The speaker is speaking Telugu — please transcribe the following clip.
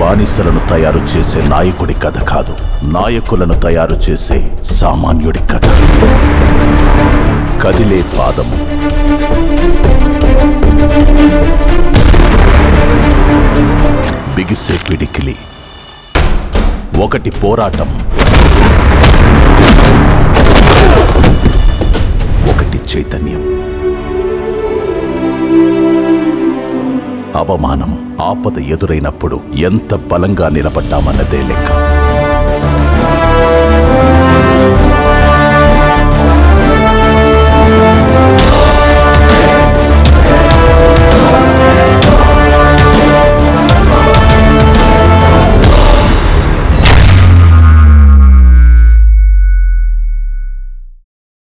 బానిసలను తయారు చేసే నాయకుడి కథ కాదు నాయకులను తయారు చేసే సామాన్యుడి కథ కదిలే పాదము బిగిసే పిడికిలి ఒకటి పోరాటం ఒకటి చైతన్యం అవమానం ఆపద ఎదురైనప్పుడు ఎంత బలంగా నిలబడ్డామన్నదే లెక్క